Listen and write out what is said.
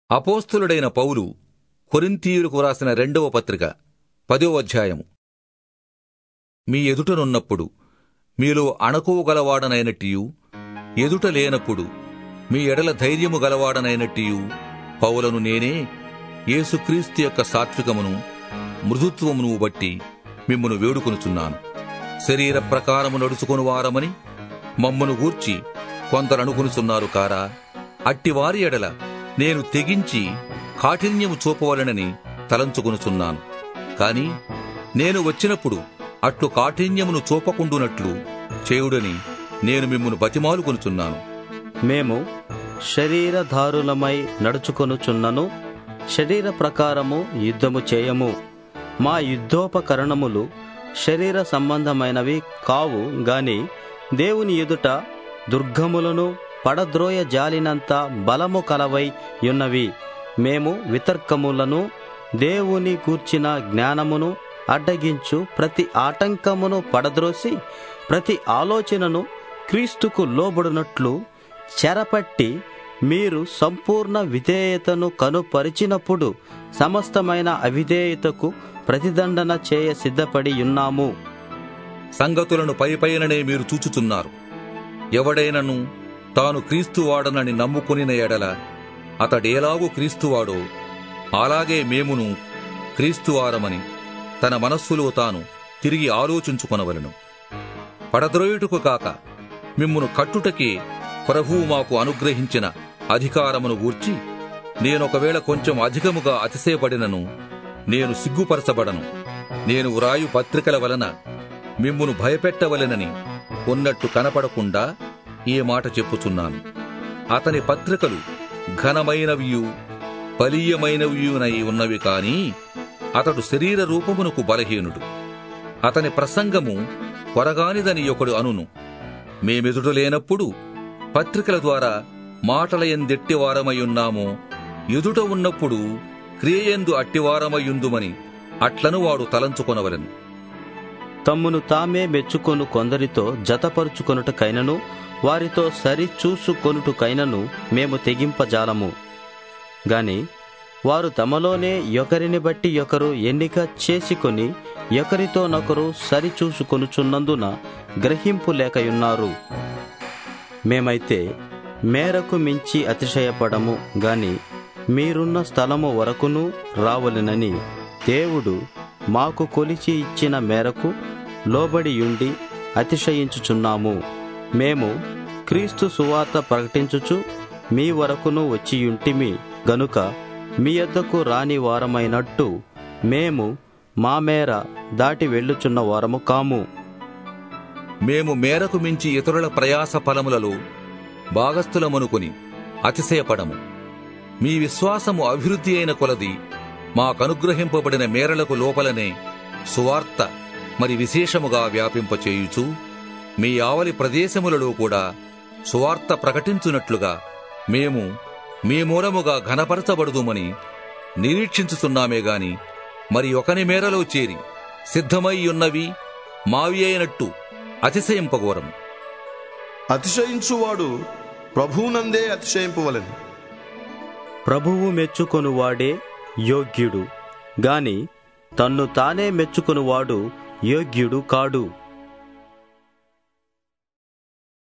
అపోస్తులుడైన పౌలు కొరింథీయులకు రాసిన రెండవ పత్రిక పదో అధ్యాయము మీ ఎదుటనున్నప్పుడు మీలో అణకువ గలవాడనైనట్టియు ఎదుట లేనప్పుడు మీ ఎడల ధైర్యము గలవాడనైనట్టియు పౌలను నేనే యేసుక్రీస్తు యొక్క సాత్వికమును మృదుత్వమును బట్టి మిమ్మును వేడుకొనుచున్నాను శరీర ప్రకారము నడుచుకుని వారమని మమ్మను గూర్చి కొందరనుకొనుచున్నారు కారా అట్టివారి ఎడల నేను తెగించి కాఠిన్యము చూపవలనని తలంచుకొనుచున్నాను కాని నేను వచ్చినప్పుడు అట్లు కాఠిన్యమును చూపకుండునట్లు చేయుడని నేను మిమ్మును బతిమాలుకొనుచున్నాను మేము శరీరధారులమై నడుచుకొనుచున్నను శరీర ప్రకారము యుద్ధము చేయము మా యుద్ధోపకరణములు శరీర సంబంధమైనవి కావు గాని దేవుని ఎదుట దుర్గములను పడద్రోయ జాలినంత బలము కలవై యున్నవి మేము వితర్కములను దేవుని కూర్చిన జ్ఞానమును అడ్డగించు ప్రతి ఆటంకమును పడద్రోసి ప్రతి ఆలోచనను క్రీస్తుకు లోబడినట్లు చెరపట్టి మీరు సంపూర్ణ విధేయతను కనుపరిచినప్పుడు సమస్తమైన అవిధేయతకు ప్రతిదండన చేయ సిద్ధపడి ఉన్నాము సంగతులను పైపైననే మీరు చూచుచున్నారు ఎవడైనను తాను క్రీస్తువాడనని నమ్ముకొనిన ఎడల అతడేలాగూ క్రీస్తువాడో అలాగే మేమును క్రీస్తువారమని తన మనస్సులో తాను తిరిగి ఆలోచించుకొనవలను పడద్రోయుటకు కాక మిమ్మును కట్టుటకే ప్రభువు మాకు అనుగ్రహించిన అధికారమును గూర్చి నేనొకవేళ కొంచెం అధికముగా అతిశయపడినను నేను సిగ్గుపరచబడను నేను వ్రాయు పత్రికల వలన మిమ్మును భయపెట్టవలెనని ఉన్నట్టు కనపడకుండా ఈ మాట చెప్పుచున్నాను అతని పత్రికలు ఘనమైనవియు బలీయమైనవియునై ఉన్నవి కాని అతడు శరీర రూపమునకు బలహీనుడు అతని ప్రసంగము కొరగానిదని ఒకడు అనును మేమెదుట లేనప్పుడు పత్రికల ద్వారా మాటలయందెట్టివారమయున్నామో ఎదుట ఉన్నప్పుడు క్రియయందు అట్టివారమయుందుమని అట్లను వాడు తలంచుకొనవలెను తమ్మును తామే మెచ్చుకొను కొందరితో జతపరుచుకొనుటకైనను వారితో సరి చూసుకొనుటకైనను మేము తెగింపజాలము గాని వారు తమలోనే ఒకరిని బట్టి ఒకరు ఎన్నిక చేసుకొని ఒకరితోనొకరు సరిచూసుకొనుచున్నందున గ్రహింపు లేకయున్నారు మేమైతే మేరకు మించి అతిశయపడము గాని మీరున్న స్థలము వరకును రావలెనని దేవుడు మాకు కొలిచి ఇచ్చిన మేరకు లోబడియుండి అతిశయించుచున్నాము మేము క్రీస్తు సువార్త ప్రకటించుచు మీ వరకును వచ్చియుంటిమి గనుక మీ యొద్దకు రాని వారమైనట్టు మేము మా మేర దాటి వెళ్ళుచున్న వారము కాము మేము మేరకు మించి ఇతరుల ప్రయాస ఫలములలో భాగస్థులమనుకొని అతిశయపడము మీ విశ్వాసము అభివృద్ధి అయిన కొలది మాకనుగ్రహింపబడిన మేరలకు లోపలనే సువార్త మరి విశేషముగా వ్యాపింపచేయుచు మీ ఆవలి ప్రదేశములలో కూడా సువార్త ప్రకటించున్నట్లుగా మేము మీ మూలముగా ఘనపరచబడుదుమని నిరీక్షించుతున్నామే గాని మరి ఒకని మేరలో చేరి సిద్ధమై ఉన్నవి మావి అయినట్టు అతిశయింపగోరము అతిశయించువాడు ప్రభువునందే అతిశయింపవలెను ప్రభువు మెచ్చుకొనువాడే యోగ్యుడు గాని తన్ను తానే మెచ్చుకొనువాడు యోగ్యుడు కాడు